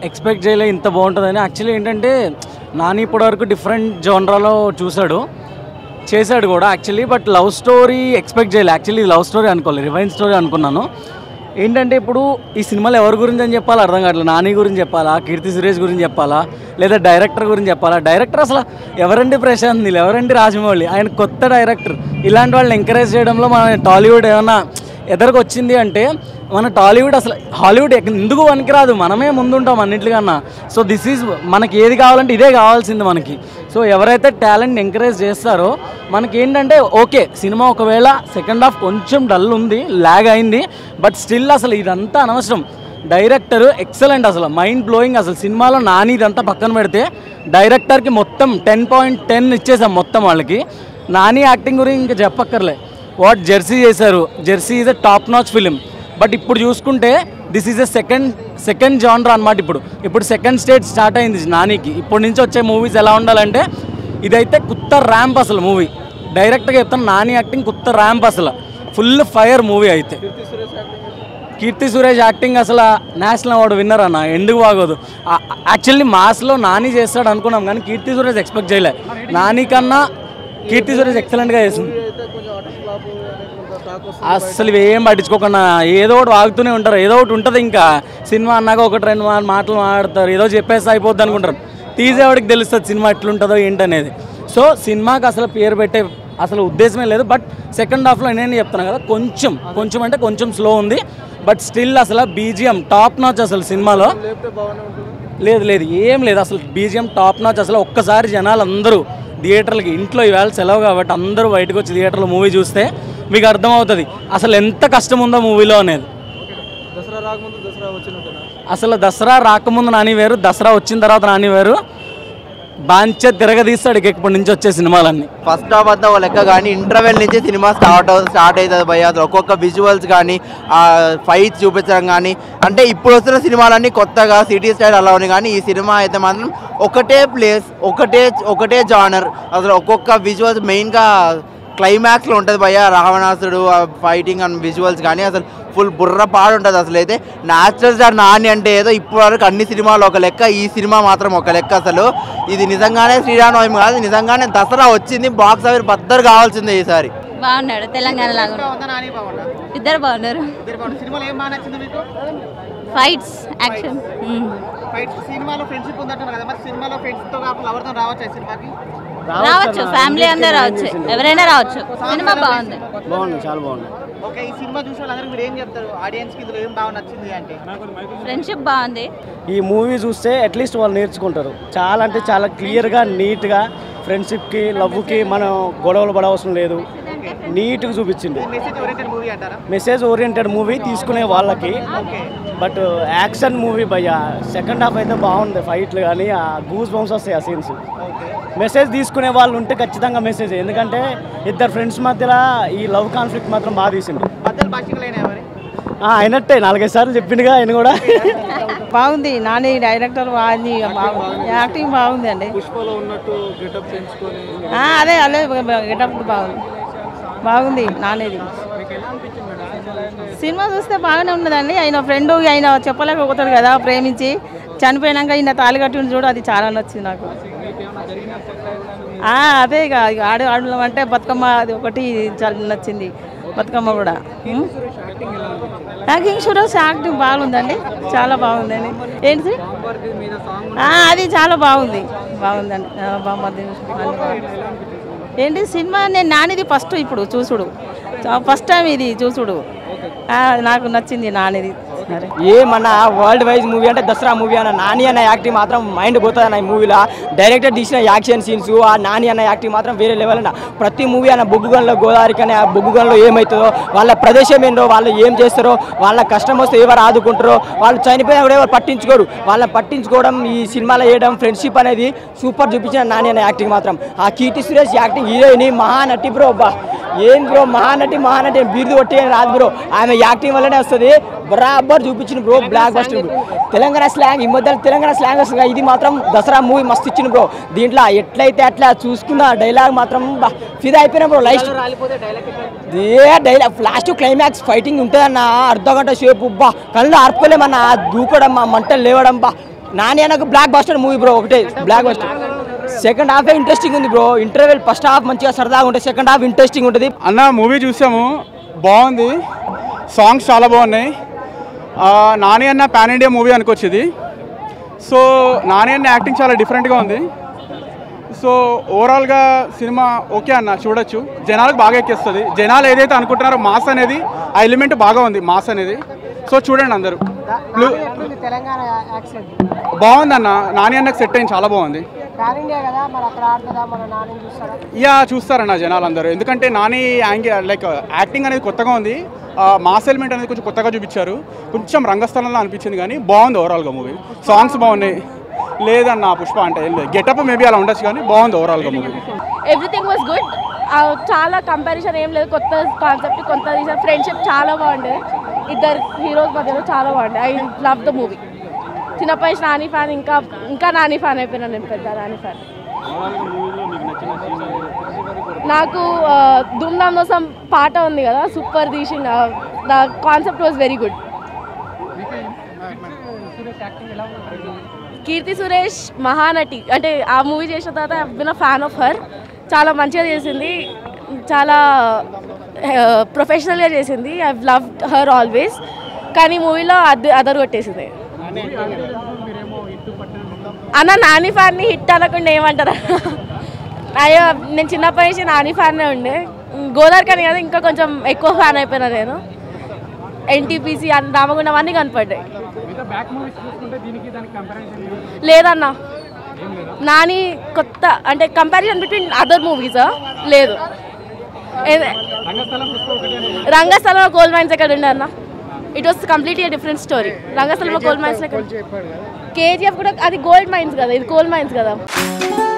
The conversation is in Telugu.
ఎక్స్పెక్ట్ చేయలే ఇంత బాగుంటుందని యాక్చువల్లీ ఏంటంటే నాని ఇప్పటివరకు డిఫరెంట్ జోనరాలో చూశాడు చేశాడు కూడా actually but love story expect చేయలే యాక్చువల్లీ లవ్ స్టోరీ అనుకోలేదు రివైన్ స్టోరీ అనుకున్నాను ఏంటంటే ఇప్పుడు ఈ సినిమాలో ఎవరి గురించి అని చెప్పాలి అర్థం కావట్లేదు నాని గురించి చెప్పాలా కీర్తి సురేష్ గురించి చెప్పాలా లేదా డైరెక్టర్ గురించి చెప్పాలా డైరెక్టర్ అసలు ఎవరండి ప్రశాంత్ నీళ్ళు ఎవరండి రాజమౌళి ఆయన కొత్త డైరెక్టర్ ఇలాంటి వాళ్ళని ఎంకరేజ్ చేయడంలో మన టాలీవుడ్ ఏమన్నా ఎదరికి వచ్చింది అంటే మన టాలీవుడ్ అసలు హాలీవుడ్ ఎక్క- ఎందుకు పనికిరాదు మనమే ముందుంటాం అన్నింటికన్నా సో దిస్ ఈజ్ మనకి ఏది కావాలంటే ఇదే కావాల్సింది మనకి సో ఎవరైతే టాలెంట్ ఎంకరేజ్ చేస్తారో మనకి ఏంటంటే ఓకే సినిమా ఒకవేళ సెకండ్ హాఫ్ కొంచెం డల్ ఉంది ల్యాగ్ అయింది బట్ స్టిల్ అసలు ఇదంతా అనవసరం డైరెక్టర్ ఎక్సలెంట్ అసలు మైండ్ బ్లోయింగ్ అసలు సినిమాలో నాని ఇదంతా పక్కన పెడితే డైరెక్టర్కి మొత్తం టెన్ పాయింట్ టెన్ ఇచ్చేసాం మొత్తం వాళ్ళకి నాని యాక్టింగ్ గురించి ఇంకా చెప్పక్కర్లే వాట్ జెర్సీ చేశారు Jersey is a top notch film but ఇప్పుడు చూసుకుంటే this is a second second genre అనమాట ఇప్పుడు ఇప్పుడు సెకండ్ స్టేజ్ స్టార్ట్ అయింది నానికి ఇప్పటి నుంచి వచ్చే మూవీస్ ఎలా ఉండాలంటే ఇదైతే కొత్త ర్యాంప్ అసలు మూవీ డైరెక్ట్గా చెప్తాను నాని యాక్టింగ్ కొత్త ర్యాంప్ అసలు ఫుల్ ఫైర్ మూవీ అయితే కీర్తి సురేష్ యాక్టింగ్ అసలు నేషనల్ అవార్డు విన్నర్ అన్న ఎందుకు బాగోదు యాక్చువల్లీ మాస్లో నాని చేస్తాడు అనుకున్నాం కానీ కీర్తి సురేష్ ఎక్స్పెక్ట్ చేయలే నాని కన్నా కీర్తి సురేష్ ఎక్సలెంట్గా చేసింది అస్సలు ఇవేం పట్టించుకోకుండా ఏదో ఒకటి వాగుతూనే ఉంటారు ఏదో ఒకటి ఉంటుంది ఇంకా సినిమా అన్నాక ఒకటి రెండు మా- మాటలు మాట్లాడతారు ఏదో చెప్పేసి అయిపోద్ది అనుకుంటారు తీసేవాడికి తెలుస్తుంది సినిమా ఎట్లుంటుందో ఏంటనేది సో సినిమాకి అసలు పేరు పెట్టే అసలు ఉద్దేశమే లేదు బట్ సెకండ్ హాఫ్లో నేను చెప్తున్నాను కదా కొంచెం కొంచెం అంటే కొంచెం స్లో ఉంది బట్ స్టిల్ అసలు బీజిఎం టాప్ నాచ్ అసలు సినిమాలో లేదు లేదు ఏం లేదు అసలు బీజిఎం టాప్ నాచ్ అసలు ఒక్కసారి జనాలు అందరూ థియేటర్లకి ఇంట్లో ఈవేళ సెలవు కాబట్టి అందరూ బయటకు వచ్చి థియేటర్లో మూవీ చూస్తే మీకు అర్థమవుతుంది అసలు ఎంత కష్టం ఉందో మూవీలో అనేది దసరా రాకముందు దసరా వచ్చినట్టున్నా అసలు దసరా రాకముందు నాని వేరు దసరా వచ్చిన తర్వాత నాని వేరు బాంచ తిరగదీస్తాడు ఇక ఇప్పటి నుంచి వచ్చే సినిమాలన్నీ ఫస్ట్ హాఫ్ అంతా ఒక లెక్క కానీ ఇంటర్వెల్ నుంచి సినిమా స్టార్ట్ అవు స్టార్ట్ అవుతుంది భయ అసలు ఒక్కొక్క విజువల్స్ కానీ ఆ ఫైట్స్ చూపించడం కానీ అంటే ఇప్పుడు వస్తున్న సినిమాలన్నీ కొత్తగా సిటీ స్టైల్ అలా ఉన్నాయి కానీ ఈ సినిమా అయితే మాత్రం ఒకటే ప్లేస్ ఒకటే ఒకటే జానర్ అసలు ఒక్కొక్క విజువల్స్ మెయిన్గా క్లైమాక్స్లో ఉంటుంది భయ్య రావణాసుడు ఫైటింగ్ అండ్ విజువల్స్ కానీ అసలు ఫుల్ బుర్ర పాడు ఉంటుంది అసలు అయితే న్యాచురల్ స్టార్ నాని అంటే ఏదో ఇప్పుడు వరకు అన్ని సినిమాలు ఒక లెక్క ఈ సినిమా మాత్రం ఒక లెక్క అసలు ఇది నిజంగానే శ్రీరామనవమి కాదు నిజంగానే దసరా వచ్చింది బాక్స్ ఆఫీస్ బద్దరు కావాల్సిందే ఈసారి బాగున్నాడు తెలంగాణ లాగా ఉందా నాని బాగుందా ఇద్దరు బాగున్నారు ఇద్దరు బాగుంది సినిమాలో ఏం బాగా నచ్చింది మీకు ఫైట్స్ యాక్షన్ ఫైట్ సినిమాలో ఫ్రెండ్షిప్ ఉందంటున్నారు కదా మరి సినిమాలో ఫ్రెండ్స్ తో కాకుండా ఎవరితో రావచ్చు ఈ సినిమాకి రావచ్చు ఫ్యామిలీ అందరు రావచ్చు ఎవరైనా రావచ్చు సినిమా బాగుంది బాగుంది చాలా బాగుంది ఓకే ఈ సినిమా చూసే వాళ్ళందరికీ మీరు ఏం చెప్తారు ఆడియన్స్ కి ఇందులో ఏం బాగా నచ్చింది అంటే ఫ్రెండ్షిప్ బాగుంది ఈ మూవీ చూస్తే అట్లీస్ట్ వాళ్ళు నేర్చుకుంటారు చాలా అంటే చాలా క్లియర్గా నీట్గా ఫ్రెండ్షిప్కి లవ్కి మనం గొడవలు పడవసరం లేదు నీట్గా చూపించింది మెసేజ్ ఓరియంటెడ్ మూవీ అంటారా మెసేజ్ ఓరియంటెడ్ మూవీ తీసుకునే వాళ్ళకి ఓకే బట్ యాక్షన్ మూవీ భయ్య సెకండ్ హాఫ్ అయితే బాగుంది ఫైట్లు కానీ ఆ గూస్ బంప్స్ వస్తాయి ఆ సీన్స్ ఓకే మెసేజ్ తీసుకునే వాళ్ళు ఉంటే ఖచ్చితంగా మెసేజ్ ఎందుకంటే ఇద్దరు ఫ్రెండ్స్ మధ్యలో ఈ లవ్ కాన్ఫ్లిక్ట్ మాత్రం బాగా తీసిండు మధ్యలో భాషికలైనా మరి ఆ, అయినట్టే నాలుగైదు సార్లు చెప్పిండుగా ఆయన కూడా బాగుంది నాని డైరెక్టర్ బాగుంది బాగుంది యాక్టింగ్ బాగుంది అండి పుష్పలో ఉన్నట్టు గెటప్ పెంచుకొని ఆ, అదే అదే గెటప్ బాగుంది బాగుంది నానేది సినిమా చూస్తే బాగానే ఉన్నదండి ఆయన ఫ్రెండ్ ఆయన చెప్పలేకపోతాడు కదా ప్రేమించి చనిపోయినాక ఈయన తాళి కట్టిన చూడు అది చాలా నచ్చింది నాకు ఆ, అదే ఇక ఇక ఆడు ఆడడం అంటే బతుకమ్మ అది ఒకటి చాలా నచ్చింది బతుకమ్మ కూడా ఉం? యాక్టింగ్ సురేష్ యాక్టింగ్ బాగుందండి చాలా బాగుందండి ఏంటి ఆ, అది చాలా బాగుంది బాగుందండి ఆ, బాగుంది అది బాగుంది. ఏంటి సినిమా నేను నానిది ఫస్ట్ ఇప్పుడు చూసుడు ఫస్ట్ టైం ఇది చూసుడు ఆ, నాకు నచ్చింది నానిది సరే ఏమన్నా వరల్డ్ వైజ్ మూవీ అంటే దసరా మూవీ అన్న నాని అన్న యాక్టింగ్ మాత్రం మైండ్ పోతుంది అన్న ఈ మూవీలో డైరెక్టర్ తీసిన యాక్షన్ సీన్స్ ఆ నాని అన్న యాక్టింగ్ మాత్రం వేరే లెవెల్ అన్న ప్రతి మూవీ అన్న బొగ్గుగన్లో గోదావరి కానీ ఆ బొగ్గుగన్లో ఏమవుతుందో వాళ్ళ ప్రదేశం ఏంటో వాళ్ళు ఏం చేస్తారో వాళ్ళ కష్టం వస్తే ఎవరు ఆదుకుంటారో వాళ్ళు చనిపోయినా కూడా ఎవరు పట్టించుకోరు వాళ్ళని పట్టించుకోవడం ఈ సినిమాలో వేయడం ఫ్రెండ్షిప్ అనేది సూపర్ చూపించిన నాని అన్న యాక్టింగ్ మాత్రం ఆ Keerthy Suresh acting heroine Mahanati bro బా ఏం బ్రో మహానటి మహానటి బీరుదు కొట్టి ఏం రాదు బ్రో ఆమె యాక్టింగ్ వల్లనే వస్తుంది బరాబర్ చూపించిన bro blockbuster Telangana slang ఈ మధ్య తెలంగాణ స్లాంగ్ వస్తుంది కదా, ఇది మాత్రం దసరా మూవీ మస్తు ఇచ్చింది బ్రో దీంట్లో ఎట్లయితే అట్లా చూసుకున్న డైలాగ్ మాత్రం బా, ఫిదా అయిపోయినా బ్రో లైఫ్ ఏ డైలాగ్ లాస్ట్ క్లైమాక్స్ ఫైటింగ్ ఉంటుందన్న అర్ధ గంట సేపు బా కళ్ళు ఆర్పుకోలేమన్న దూకడం మా మంటలు లేవడం బా నాని అన్నకు బ్లాక్ బస్టర్ మూవీ బ్రో ఒకటే blockbuster second half interesting ఉంది బ్రో ఇంటర్వెల్ ఫస్ట్ హాఫ్ మంచిగా సరదాగా ఉంటుంది సెకండ్ హాఫ్ ఇంట్రెస్టింగ్ ఉంటుంది అన్న మూవీ చూసాము బాగుంది సాంగ్స్ చాలా బాగున్నాయి ఆ, నాని అన్న పాన్ ఇండియా మూవీ అనుకోవచ్చు ఇది సో నాని అన్న యాక్టింగ్ చాలా డిఫరెంట్గా ఉంది సో ఓవరాల్గా సినిమా ఓకే అన్న చూడొచ్చు జనాలకు బాగా ఎక్కేస్తుంది జనాలు ఏదైతే అనుకుంటున్నారో మాస్ అనేది ఆ ఎలిమెంట్ బాగా ఉంది మాస్ అనేది సో చూడండి అందరూ బ్లూ- తెలంగాణ యాక్సెంట్ బాగుంది అన్న నాని అన్నకు సెట్ అయింది చాలా బాగుంది పాన్ ఇండియా కదా మరి అక్కడ ఆడుతుందా మన నాని చూస్తారా యా చూస్తారన్న జనాలు అందరూ ఎందుకంటే నాని యాంగిల్ లైక్ యాక్టింగ్ అనేది కొత్తగా ఉంది మాస్ ఎలిమెంట్ అనేది కొంచెం కొత్తగా చూపించారు కొంచెం రంగస్థలంలో అనిపించింది కానీ బాగుంది ఓవరాల్గా మూవీ సాంగ్స్ బాగున్నాయి లేదన్న పుష్ప అంటే ఏం లేదు గెటప్ మేబీ అలా ఉండొచ్చు కానీ బాగుంది ఓవరాల్గా మూవీ ఎవ్రీథింగ్ వాజ్ గుడ్ చాలా కంపారిజన్ ఏం లేదు కొత్త కాన్సెప్ట్ కొత్త తీసిన ఫ్రెండ్షిప్ చాలా బాగుండే ఇద్దరు హీరోస్ మధ్యలో చాలా బాగుండే ఐ లవ్ ద మూవీ చిన్నప్పటి నుంచి నాని ఫ్యాన్ ఇంకా ఇంకా నాని ఫ్యాన్ అయిపోయినా నేను పెద్ద నాని ఫ్యాన్ నాకు ఆ, ధూమ్ధామ్ కోసం పాట ఉంది కదా సూపర్ తీసిన the concept was very good Keerthy Suresh Mahanati అంటే ఆ మూవీ చేసిన తర్వాత బిన్ ఫ్యాన్ ఆఫ్ హర్ చాలా మంచిగా చేసింది చాలా ప్రొఫెషనల్గా చేసింది ఐ లవ్ హర్ ఆల్వేస్ కానీ మూవీలో అది అదర్ కొట్టేసింది అన్న నాని ఫ్యాన్ని హిట్ అనకుండా ఏమంటారా అయ్యో నేను చిన్నప్పటి నుంచి నాని ఫ్యాన్నే ఉండే గోదావరి కానీ కదా ఇంకా కొంచెం ఎక్కువ ఫ్యాన్ అయిపోయినా నేను ఎన్టీపీసీ రామగుండం అన్నీ కనపడ్డాయి లేదన్నా నాని కొత్త అంటే కంపారిజన్ బిట్వీన్ అదర్ మూవీస్ లేదు ఏ- రంగస్థలంలో గోల్డ్ మైన్స్ ఎక్కడ ఉండే అన్న it was completely different story రంగస్థలంలో గోల్డ్ మైన్స్ కేజీఎఫ్ కూడా అది గోల్డ్ మైన్స్ కదా ఇది గోల్డ్ మైన్స్ కదా